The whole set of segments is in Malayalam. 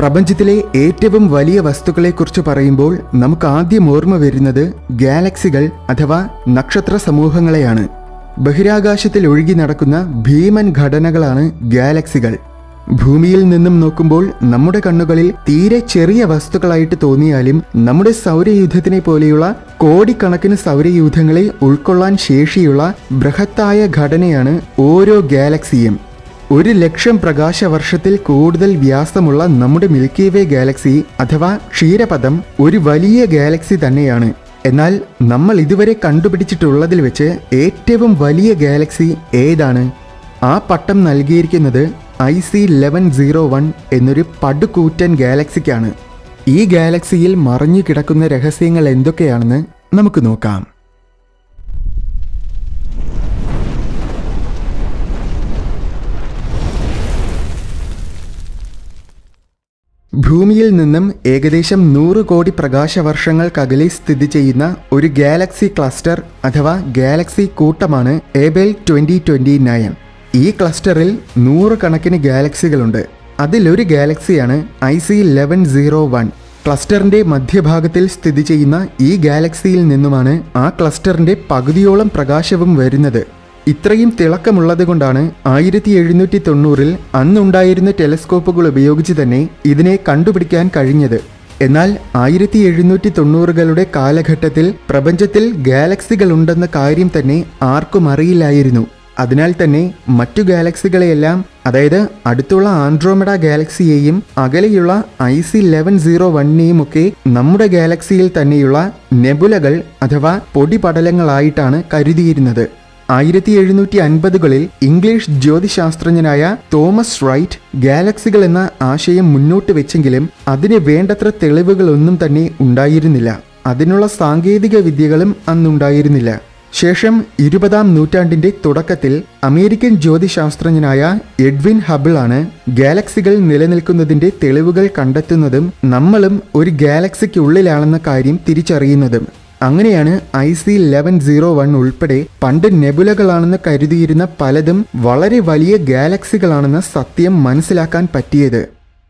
പ്രപഞ്ചത്തിലെ ഏറ്റവും വലിയ വസ്തുക്കളെക്കുറിച്ച് പറയുമ്പോൾ നമുക്ക് ആദ്യം ഓർമ്മ വരുന്നത് ഗാലക്സികൾ അഥവാ നക്ഷത്ര സമൂഹങ്ങളെയാണ് ബഹിരാകാശത്തിൽ ഒഴുകി നടക്കുന്ന ഭീമൻ ഘടനകളാണ് ഗാലക്സികൾ ഭൂമിയിൽ നിന്നും നോക്കുമ്പോൾ നമ്മുടെ കണ്ണുകളിൽ തീരെ ചെറിയ വസ്തുക്കളായിട്ട് തോന്നിയാലും നമ്മുടെ സൗരയൂഥത്തിനെ പോലെയുള്ള കോടിക്കണക്കിന് സൗരയൂഥങ്ങളെ ഉൾക്കൊള്ളാൻ ശേഷിയുള്ള ബൃഹത്തായ ഘടനയാണ് ഓരോ ഗാലക്സിയും ഒരു ലക്ഷം പ്രകാശവർഷത്തിൽ കൂടുതൽ വ്യാസമുള്ള നമ്മുടെ മിൽക്കി വേ ഗാലക്സി അഥവാ ക്ഷീരപഥം ഒരു വലിയ ഗാലക്സി തന്നെയാണ് എന്നാൽ നമ്മൾ ഇതുവരെ കണ്ടുപിടിച്ചിട്ടുള്ളതിൽ വെച്ച് ഏറ്റവും വലിയ ഗാലക്സി ഏതാണ് ആ പട്ടം നൽകിയിരിക്കുന്നത് I C eleven zero one എന്നൊരു പടുകൂറ്റൻ ഗാലക്സിക്കാണ് ഈ ഗാലക്സിയിൽ മറഞ്ഞു കിടക്കുന്ന രഹസ്യങ്ങൾ എന്തൊക്കെയാണെന്ന് നമുക്ക് നോക്കാം ഭൂമിയിൽ നിന്നും ഏകദേശം നൂറ് കോടി പ്രകാശവർഷങ്ങൾക്കകലെ സ്ഥിതി ചെയ്യുന്ന ഒരു ഗാലക്സി ക്ലസ്റ്റർ അഥവാ ഗാലക്സി കൂട്ടമാണ് ഏബൽ ട്വന്റി ട്വന്റി നയൻ ഈ ക്ലസ്റ്ററിൽ നൂറുകണക്കിന് ഗാലക്സികളുണ്ട് അതിലൊരു ഗാലക്സിയാണ് I C eleven zero one ക്ലസ്റ്ററിന്റെ മധ്യഭാഗത്തിൽ സ്ഥിതി ചെയ്യുന്ന ഈ ഗാലക്സിയിൽ നിന്നുമാണ് ആ ക്ലസ്റ്ററിന്റെ പകുതിയോളം പ്രകാശവും വരുന്നത് ഇത്രയും തിളക്കമുള്ളത് കൊണ്ടാണ് ആയിരത്തി എഴുന്നൂറ്റി തൊണ്ണൂറിൽ അന്നുണ്ടായിരുന്ന ടെലസ്കോപ്പുകൾ ഉപയോഗിച്ച് തന്നെ ഇതിനെ കണ്ടുപിടിക്കാൻ കഴിഞ്ഞത് എന്നാൽ ആയിരത്തി എഴുന്നൂറ്റി തൊണ്ണൂറുകളുടെ കാലഘട്ടത്തിൽ പ്രപഞ്ചത്തിൽ ഗാലക്സികൾ ഉണ്ടെന്ന കാര്യം തന്നെ ആർക്കും അറിയില്ലായിരുന്നു അതിനാൽ തന്നെ മറ്റു ഗാലക്സികളെയെല്ലാം അതായത് അടുത്തുള്ള ആൻഡ്രോമഡ ഗാലക്സിയെയും അകലെയുള്ള ഐ സി ലെവൻ സീറോ വണ്ണിനെയും ഒക്കെ നമ്മുടെ ഗാലക്സിയിൽ തന്നെയുള്ള നെബുലകൾ അഥവാ പൊടിപടലങ്ങളായിട്ടാണ് കരുതിയിരുന്നത് ആയിരത്തി എഴുന്നൂറ്റി അൻപതുകളിൽ ഇംഗ്ലീഷ് ജ്യോതിശാസ്ത്രജ്ഞനായ തോമസ് റൈറ്റ് ഗാലക്സികൾ എന്ന ആശയം മുന്നോട്ട് വെച്ചെങ്കിലും അതിന് വേണ്ടത്ര തെളിവുകളൊന്നും തന്നെ ഉണ്ടായിരുന്നില്ല അതിനുള്ള സാങ്കേതിക വിദ്യകളും അന്നുണ്ടായിരുന്നില്ല ശേഷം ഇരുപതാം നൂറ്റാണ്ടിന്റെ തുടക്കത്തിൽ അമേരിക്കൻ ജ്യോതിശാസ്ത്രജ്ഞനായ എഡ്വിൻ ഹബിൾ ആണ് ഗാലക്സികൾ നിലനിൽക്കുന്നതിന്റെ തെളിവുകൾ കണ്ടെത്തുന്നതും നമ്മളും ഒരു ഗാലക്സിക്കുള്ളിലാണെന്ന കാര്യം തിരിച്ചറിയുന്നതും അങ്ങനെയാണ് I C eleven zero one ഉൾപ്പെടെ പണ്ട് നെബുലകളാണെന്ന് കരുതിയിരുന്ന പലതും വളരെ വലിയ ഗാലക്സികളാണെന്ന സത്യം മനസ്സിലാക്കാൻ പറ്റിയത്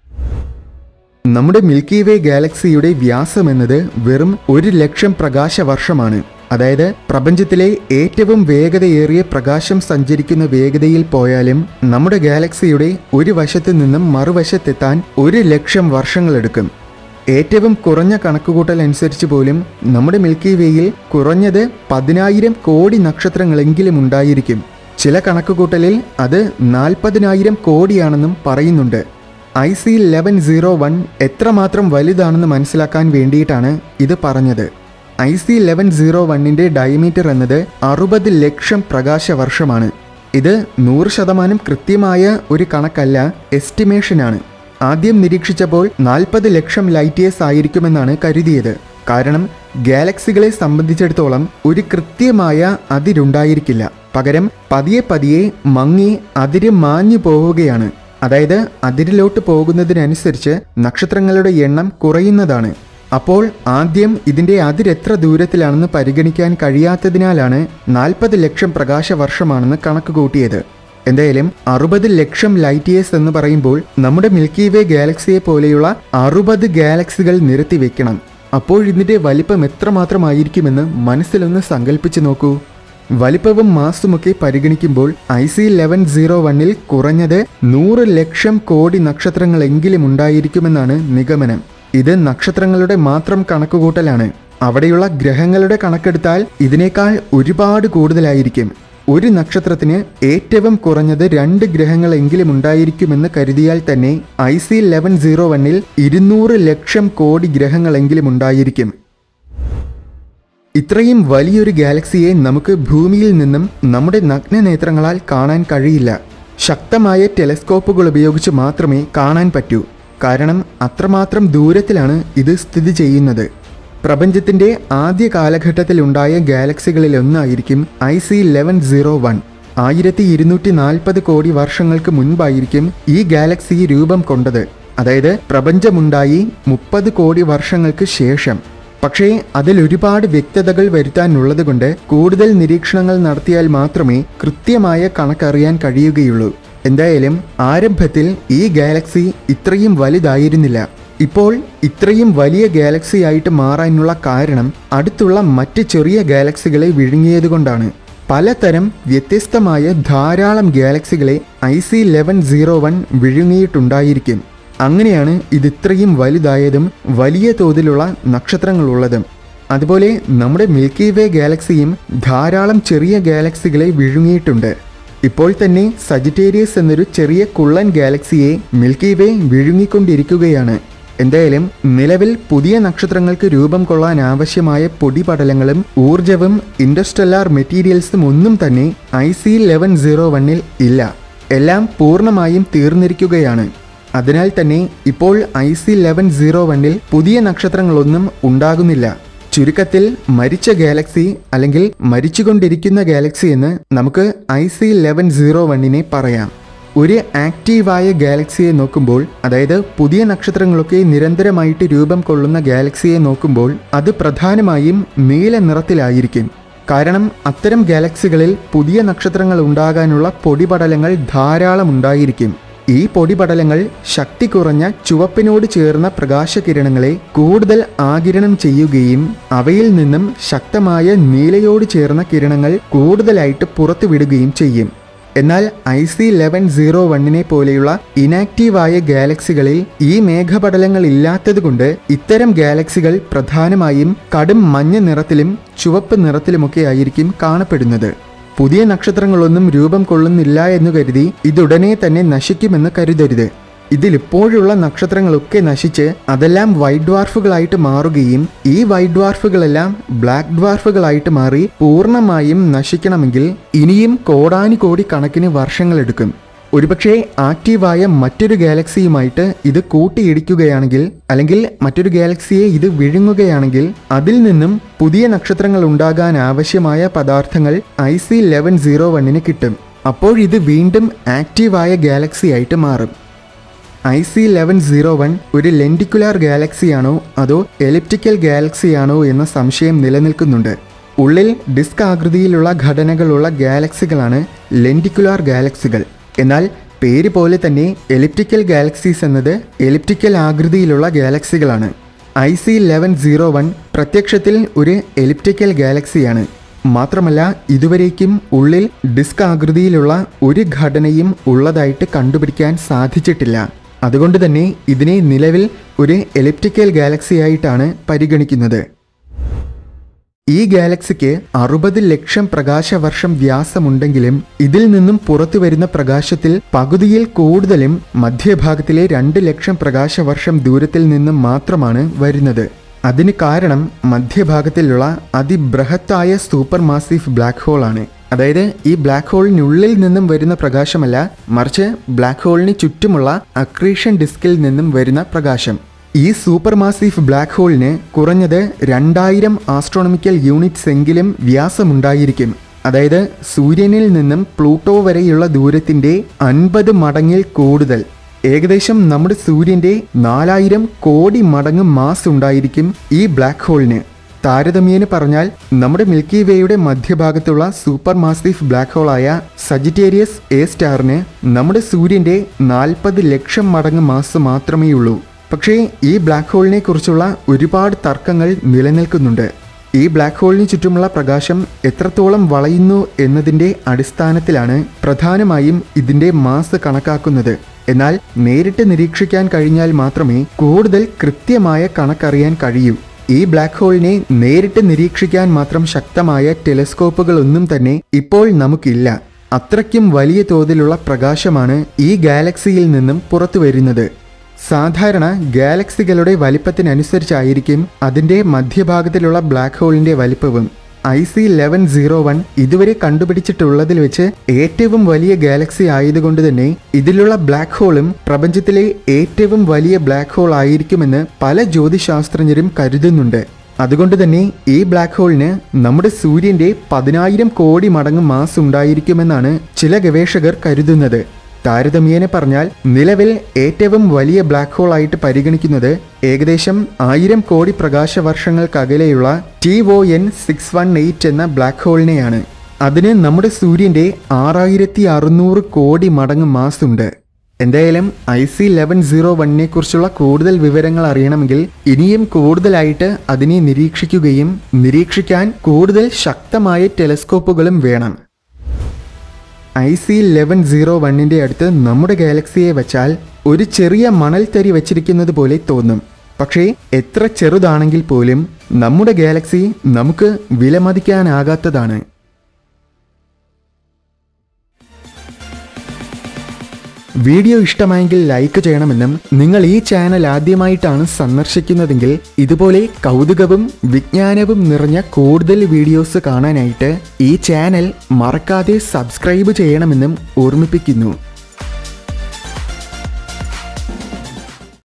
നമ്മുടെ മിൽക്കി വേ ഗാലക്സിയുടെ വ്യാസം എന്നത് വെറും ഒരു ലക്ഷം പ്രകാശ വർഷമാണ് അതായത് പ്രപഞ്ചത്തിലെ ഏറ്റവും വേഗതയേറിയ പ്രകാശം സഞ്ചരിക്കുന്ന വേഗതയിൽ പോയാലും നമ്മുടെ ഗാലക്സിയുടെ ഒരു വശത്ത് നിന്നും മറുവശത്തെത്താൻ ഒരു ലക്ഷം വർഷങ്ങളെടുക്കും ഏറ്റവും കുറഞ്ഞ കണക്കുകൂട്ടൽ അനുസരിച്ച് പോലും നമ്മുടെ മിൽക്കി വേയിൽ കുറഞ്ഞത് പതിനായിരം കോടി നക്ഷത്രങ്ങളെങ്കിലും ഉണ്ടായിരിക്കും ചില കണക്കുകൂട്ടലിൽ അത് നാൽപ്പതിനായിരം കോടിയാണെന്നും പറയുന്നുണ്ട് I C eleven zero one എത്രമാത്രം വലുതാണെന്ന് മനസ്സിലാക്കാൻ വേണ്ടിയിട്ടാണ് ഇത് പറഞ്ഞത് ഐ സി ലെവൻ സീറോ വണ്ണിൻ്റെ ഡയമീറ്റർ എന്നത് അറുപത് ലക്ഷം പ്രകാശവർഷമാണ് ഇത് നൂറ് ശതമാനം കൃത്യമായ ഒരു കണക്കല്ല എസ്റ്റിമേഷനാണ് ആദ്യം നിരീക്ഷിച്ചപ്പോൾ നാൽപ്പത് ലക്ഷം ലൈറ്റ് ഇയേഴ്സ് ആയിരിക്കുമെന്നാണ് കരുതിയത് കാരണം ഗാലക്സികളെ സംബന്ധിച്ചിടത്തോളം ഒരു കൃത്യമായ അതിരുണ്ടായിരിക്കില്ല പകരം പതിയെ പതിയെ മങ്ങി അതിര് മാഞ്ഞു പോവുകയാണ് അതായത് അതിരിലോട്ട് പോകുന്നതിനനുസരിച്ച് നക്ഷത്രങ്ങളുടെ എണ്ണം കുറയുന്നതാണ് അപ്പോൾ ആദ്യം ഇതിന്റെ അതിരെത്ര ദൂരത്തിലാണെന്ന് പരിഗണിക്കാൻ കഴിയാത്തതിനാലാണ് നാൽപ്പത് ലക്ഷം പ്രകാശവർഷമാണെന്ന് കണക്ക് കൂട്ടിയത് എന്തായാലും അറുപത് ലക്ഷം ലൈറ്റ് ഇയേഴ്സ് എന്ന് പറയുമ്പോൾ നമ്മുടെ മിൽക്കി വേ ഗാലക്സിയെ പോലെയുള്ള അറുപത് ഗാലക്സികൾ നിരത്തി വെക്കണം അപ്പോൾ ഇതിന്റെ വലിപ്പം എത്രമാത്രമായിരിക്കുമെന്ന് മനസ്സിലൊന്ന് സങ്കല്പിച്ചു നോക്കൂ വലിപ്പവും മാസുമൊക്കെ പരിഗണിക്കുമ്പോൾ ഐ സി ലെവൻ സീറോ വണ്ണിൽ കുറഞ്ഞത് നൂറ് ലക്ഷം കോടി നക്ഷത്രങ്ങളെങ്കിലും ഉണ്ടായിരിക്കുമെന്നാണ് നിഗമനം ഇത് നക്ഷത്രങ്ങളുടെ മാത്രം കണക്കുകൂട്ടലാണ് അവിടെയുള്ള ഗ്രഹങ്ങളുടെ കണക്കെടുത്താൽ ഇതിനേക്കാൾ ഒരുപാട് കൂടുതലായിരിക്കും ഒരു നക്ഷത്രത്തിന് ഏറ്റവും കുറഞ്ഞത് രണ്ട് ഗ്രഹങ്ങളെങ്കിലും ഉണ്ടായിരിക്കുമെന്ന് കരുതിയാൽ തന്നെ ഐ സി ലെവൻ സീറോ വണ്ണിൽ ഇരുന്നൂറ് ലക്ഷം കോടി ഗ്രഹങ്ങളെങ്കിലും ഉണ്ടായിരിക്കും ഇത്രയും വലിയൊരു ഗാലക്സിയെ നമുക്ക് ഭൂമിയിൽ നിന്നും നമ്മുടെ നഗ്നനേത്രങ്ങളാൽ കാണാൻ കഴിയില്ല ശക്തമായ ടെലസ്കോപ്പുകൾ ഉപയോഗിച്ച് മാത്രമേ കാണാൻ പറ്റൂ കാരണം അത്രമാത്രം ദൂരത്തിലാണ് ഇത് സ്ഥിതി ചെയ്യുന്നത് പ്രപഞ്ചത്തിന്റെ ആദ്യ കാലഘട്ടത്തിലുണ്ടായ ഗാലക്സികളിലൊന്നായിരിക്കും I C eleven zero one ആയിരത്തി ഇരുന്നൂറ്റി നാൽപ്പത് കോടി വർഷങ്ങൾക്ക് മുൻപായിരിക്കും ഈ ഗാലക്സി രൂപം കൊണ്ടത് അതായത് പ്രപഞ്ചമുണ്ടായി മുപ്പത് കോടി വർഷങ്ങൾക്ക് ശേഷം പക്ഷേ അതിൽ ഒരുപാട് വ്യക്തതകൾ വരുത്താനുള്ളതുകൊണ്ട് കൂടുതൽ നിരീക്ഷണങ്ങൾ നടത്തിയാൽ മാത്രമേ കൃത്യമായ കണക്കറിയാൻ കഴിയുകയുള്ളൂ എന്തായാലും ആരംഭത്തിൽ ഈ ഗാലക്സി ഇത്രയും വലുതായിരുന്നില്ല ഇപ്പോൾ ഇത്രയും വലിയ ഗാലക്സി ആയിട്ട് മാറാനുള്ള കാരണം അടുത്തുള്ള മറ്റ് ചെറിയ ഗാലക്സികളെ വിഴുങ്ങിയതുകൊണ്ടാണ് പലതരം വ്യത്യസ്തമായ ധാരാളം ഗാലക്സികളെ I C eleven zero one വിഴുങ്ങിയിട്ടുണ്ടായിരിക്കും അങ്ങനെയാണ് ഇത് ഇത്രയും വലുതായതും വലിയ തോതിലുള്ള നക്ഷത്രങ്ങളുള്ളതും അതുപോലെ നമ്മുടെ മിൽക്കി വേ ഗാലക്സിയും ധാരാളം ചെറിയ ഗാലക്സികളെ വിഴുങ്ങിയിട്ടുണ്ട് ഇപ്പോൾ തന്നെ സജിറ്റേരിയസ് എന്നൊരു ചെറിയ കുള്ളൻ ഗാലക്സിയെ മിൽക്കി വേ വിഴുങ്ങിക്കൊണ്ടിരിക്കുകയാണ് എന്തായാലും നിലവിൽ പുതിയ നക്ഷത്രങ്ങൾക്ക് രൂപം കൊള്ളാൻ ആവശ്യമായ പൊടിപടലങ്ങളും ഊർജവും ഇൻഡസ്ട്രലാർ മെറ്റീരിയൽസും ഒന്നും തന്നെ ഐ സി ലെവൻ സീറോ വണ്ണിൽ ഇല്ല എല്ലാം പൂർണ്ണമായും തീർന്നിരിക്കുകയാണ് അതിനാൽ തന്നെ ഇപ്പോൾ ഐ സി ലെവൻ സീറോ വണ്ണിൽ പുതിയ നക്ഷത്രങ്ങളൊന്നും ഉണ്ടാകുന്നില്ല ചുരുക്കത്തിൽ മരിച്ച ഗാലക്സി അല്ലെങ്കിൽ മരിച്ചുകൊണ്ടിരിക്കുന്ന ഗാലക്സി എന്ന് നമുക്ക് ഐ സി ലെവൻ സീറോ വണ്ണിനെ പറയാം ഒരു ആക്റ്റീവായ ഗാലക്സിയെ നോക്കുമ്പോൾ അതായത് പുതിയ നക്ഷത്രങ്ങളൊക്കെ നിരന്തരമായിട്ട് രൂപം കൊള്ളുന്ന ഗാലക്സിയെ നോക്കുമ്പോൾ അത് പ്രധാനമായും നീല നിറത്തിലായിരിക്കും കാരണം അത്തരം ഗാലക്സികളിൽ പുതിയ നക്ഷത്രങ്ങൾ ഉണ്ടാകാനുള്ള പൊടിപടലങ്ങൾ ധാരാളം ഉണ്ടായിരിക്കും ഈ പൊടിപടലങ്ങൾ ശക്തി കുറഞ്ഞ ചുവപ്പിനോട് ചേർന്ന പ്രകാശകിരണങ്ങളെ കൂടുതൽ ആകിരണം ചെയ്യുകയും അവയിൽ നിന്നും ശക്തമായ നീലയോട് ചേർന്ന കിരണങ്ങൾ കൂടുതലായിട്ട് പുറത്തുവിടുകയും ചെയ്യും എന്നാൽ ഐ സി ലെവൻ സീറോ വണ്ണിനെ പോലെയുള്ള ഇനാക്റ്റീവായ ഗാലക്സികളിൽ ഈ മേഘപടലങ്ങൾ ഇല്ലാത്തതുകൊണ്ട് ഇത്തരം ഗാലക്സികൾ പ്രധാനമായും കടും മഞ്ഞ നിറത്തിലും ചുവപ്പ് നിറത്തിലുമൊക്കെ ആയിരിക്കും കാണപ്പെടുന്നത് പുതിയ നക്ഷത്രങ്ങളൊന്നും രൂപം കൊള്ളുന്നില്ല എന്ന് കരുതി ഇതുടനെ തന്നെ നശിക്കുമെന്ന് കരുതരുത് ഇതിലിപ്പോഴുള്ള നക്ഷത്രങ്ങളൊക്കെ നശിച്ച് അതെല്ലാം വൈറ്റ് ഡ്വാർഫുകളായിട്ട് മാറുകയും ഈ വൈറ്റ് ഡ്വാർഫുകളെല്ലാം ബ്ലാക്ക് ഡ്വാർഫുകളായിട്ട് മാറി പൂർണ്ണമായും നശിക്കണമെങ്കിൽ ഇനിയും കോടാനുകോടി കണക്കിന് വർഷങ്ങളെടുക്കും ഒരുപക്ഷെ ആക്റ്റീവായ മറ്റൊരു ഗാലക്സിയുമായിട്ട് ഇത് കൂട്ടിയിടിക്കുകയാണെങ്കിൽ അല്ലെങ്കിൽ മറ്റൊരു ഗാലക്സിയെ ഇത് വിഴുങ്ങുകയാണെങ്കിൽ അതിൽ നിന്നും പുതിയ നക്ഷത്രങ്ങൾ ഉണ്ടാകാൻ ആവശ്യമായ പദാർത്ഥങ്ങൾ ഐ സി ലെവൻ സീറോ വണ്ണിന് കിട്ടും അപ്പോൾ ഇത് വീണ്ടും ആക്റ്റീവായ ഗാലക്സി ആയിട്ട് മാറും I C eleven zero one ഒരു ലെൻഡിക്കുലാർ ഗാലക്സിയാണോ അതോ എലിപ്റ്റിക്കൽ ഗാലക്സിയാണോ എന്ന സംശയം നിലനിൽക്കുന്നുണ്ട് ഉള്ളിൽ ഡിസ്ക് ആകൃതിയിലുള്ള ഘടനകളുള്ള ഗാലക്സികളാണ് ലെൻഡിക്കുലാർ ഗാലക്സികൾ എന്നാൽ പേര് പോലെ തന്നെ എലിപ്റ്റിക്കൽ ഗാലക്സീസ് എന്നത് എലിപ്റ്റിക്കൽ ആകൃതിയിലുള്ള ഗാലക്സികളാണ് I C eleven zero one പ്രത്യക്ഷത്തിൽ ഒരു എലിപ്റ്റിക്കൽ ഗാലക്സിയാണ് മാത്രമല്ല ഇതുവരേക്കും ഉള്ളിൽ ഡിസ്ക് ആകൃതിയിലുള്ള ഒരു ഘടനയും ഉള്ളതായിട്ട് കണ്ടുപിടിക്കാൻ സാധിച്ചിട്ടില്ല അതുകൊണ്ട് തന്നെ ഇതിനെ നിലവിൽ ഒരു എലിപ്റ്റിക്കൽ ഗാലക്സി ആയിട്ടാണ് പരിഗണിക്കുന്നത് ഈ ഗാലക്സിക്ക് അറുപത് ലക്ഷം പ്രകാശവർഷം വ്യാസമുണ്ടെങ്കിലും ഇതിൽ നിന്നും പുറത്തു വരുന്ന പ്രകാശത്തിൽ പകുതിയിൽ കൂടുതലും മധ്യഭാഗത്തിലെ രണ്ട് ലക്ഷം പ്രകാശവർഷം ദൂരത്തിൽ നിന്നും മാത്രമാണ് വരുന്നത് അതിന് കാരണം മധ്യഭാഗത്തിലുള്ള അതിബൃഹത്തായ സൂപ്പർ മാസീഫ് ബ്ലാക്ക് ഹോൾ ആണ് അതായത് ഈ ബ്ലാക്ക് ഹോളിനുള്ളിൽ നിന്നും വരുന്ന പ്രകാശമല്ല മറിച്ച് ബ്ലാക്ക് ഹോളിന് ചുറ്റുമുള്ള അക്രീഷൻ ഡിസ്കിൽ നിന്നും വരുന്ന പ്രകാശം ഈ സൂപ്പർ മാസീഫ് ബ്ലാക്ക് ഹോളിന് കുറഞ്ഞത് രണ്ടായിരം ആസ്ട്രോണമിക്കൽ യൂണിറ്റ്സ് എങ്കിലും വ്യാസമുണ്ടായിരിക്കും അതായത് സൂര്യനിൽ നിന്നും പ്ലൂട്ടോ വരെയുള്ള ദൂരത്തിന്റെ അൻപത് മടങ്ങിൽ കൂടുതൽ ഏകദേശം നമ്മുടെ സൂര്യന്റെ നാലായിരം കോടി മടങ്ങ് മാസ് ഉണ്ടായിരിക്കും ഈ ബ്ലാക്ക് ഹോളിന് താരതമ്യേന പറഞ്ഞാൽ നമ്മുടെ മിൽക്കി വേയുടെ മധ്യഭാഗത്തുള്ള സൂപ്പർ മാസീഫ് ബ്ലാക്ക് ഹോളായ സജിറ്റേരിയസ് എ സ്റ്റാറിന് നമ്മുടെ സൂര്യന്റെ നാൽപ്പത് ലക്ഷം മടങ്ങ് മാസ് മാത്രമേയുള്ളൂ പക്ഷേ ഈ ബ്ലാക്ക് ഹോളിനെ കുറിച്ചുള്ള ഒരുപാട് തർക്കങ്ങൾ നിലനിൽക്കുന്നുണ്ട് ഈ ബ്ലാക്ക് ഹോളിന് ചുറ്റുമുള്ള പ്രകാശം എത്രത്തോളം വളയുന്നു എന്നതിൻ്റെ അടിസ്ഥാനത്തിലാണ് പ്രധാനമായും ഇതിൻ്റെ മാസ് കണക്കാക്കുന്നത് എന്നാൽ നേരിട്ട് നിരീക്ഷിക്കാൻ കഴിഞ്ഞാൽ മാത്രമേ കൂടുതൽ കൃത്യമായ കണക്കറിയാൻ കഴിയൂ ഈ ബ്ലാക്ക് ഹോളിനെ നേരിട്ട് നിരീക്ഷിക്കാൻ മാത്രം ശക്തമായ ടെലിസ്കോപ്പുകളൊന്നും തന്നെ ഇപ്പോൾ നമുക്കില്ല അത്രയ്ക്കും വലിയ തോതിലുള്ള പ്രകാശമാണ് ഈ ഗാലക്സിയിൽ നിന്നും പുറത്തു വരുന്നത് സാധാരണ ഗാലക്സികളുടെ വലിപ്പത്തിനനുസരിച്ചായിരിക്കും അതിൻ്റെ മധ്യഭാഗത്തിലുള്ള ബ്ലാക്ക് ഹോളിൻ്റെ വലിപ്പവും I C eleven zero one ഇതുവരെ കണ്ടുപിടിച്ചിട്ടുള്ളതിൽ വെച്ച് ഏറ്റവും വലിയ ഗാലക്സി ആയതുകൊണ്ട് തന്നെ ഇതിലുള്ള ബ്ലാക്ക് ഹോളും പ്രപഞ്ചത്തിലെ ഏറ്റവും വലിയ ബ്ലാക്ക് ഹോൾ ആയിരിക്കുമെന്ന് പല ജ്യോതിശാസ്ത്രജ്ഞരും കരുതുന്നുണ്ട് അതുകൊണ്ട് തന്നെ ഈ ബ്ലാക്ക് ഹോളിന് നമ്മുടെ സൂര്യന്റെ പതിനായിരം കോടി മടങ്ങ് മാസ് ഉണ്ടായിരിക്കുമെന്നാണ് ചില ഗവേഷകർ കരുതുന്നത് താരതമ്യേന പറഞ്ഞാൽ നിലവിൽ ഏറ്റവും വലിയ ബ്ലാക്ക് ഹോൾ ആയിട്ട് പരിഗണിക്കുന്നത് ഏകദേശം ആയിരം കോടി പ്രകാശവർഷങ്ങൾക്കകലെയുള്ള T O N six one eight എന്ന ബ്ലാക്ക് ഹോളിനെയാണ് അതിന് നമ്മുടെ സൂര്യൻ്റെ ആറായിരത്തി അറുന്നൂറ് കോടി മടങ്ങ് മാസ് ഉണ്ട് എന്തായാലും ഐ സി ലെവൻ സീറോ വണ്ണിനെ കുറിച്ചുള്ള കൂടുതൽ വിവരങ്ങൾ അറിയണമെങ്കിൽ ഇനിയും കൂടുതലായിട്ട് അതിനെ നിരീക്ഷിക്കുകയും നിരീക്ഷിക്കാൻ കൂടുതൽ ശക്തമായ ടെലസ്കോപ്പുകളും വേണം ഐ സി ലെവൻ സീറോ വണ്ണിൻ്റെ അടുത്ത് നമ്മുടെ ഗാലക്സിയെ വെച്ചാൽ ഒരു ചെറിയ മണൽത്തരി വെച്ചിരിക്കുന്നത് പോലെ തോന്നും പക്ഷേ എത്ര ചെറുതാണെങ്കിൽ പോലും നമ്മുടെ ഗാലക്സി നമുക്ക് വിലമതിക്കാനാകാത്തതാണ് വീഡിയോ ഇഷ്ടമായെങ്കിൽ ലൈക്ക് ചെയ്യണമെന്നും നിങ്ങൾ ഈ ചാനൽ ആദ്യമായിട്ടാണ് സന്ദർശിക്കുന്നതെങ്കിൽ ഇതുപോലെ കൗതുകവും വിജ്ഞാനവും നിറഞ്ഞ കൂടുതൽ വീഡിയോസ് കാണാനായിട്ട് ഈ ചാനൽ മറക്കാതെ സബ്സ്ക്രൈബ് ചെയ്യണമെന്നും ഓർമ്മിപ്പിക്കുന്നു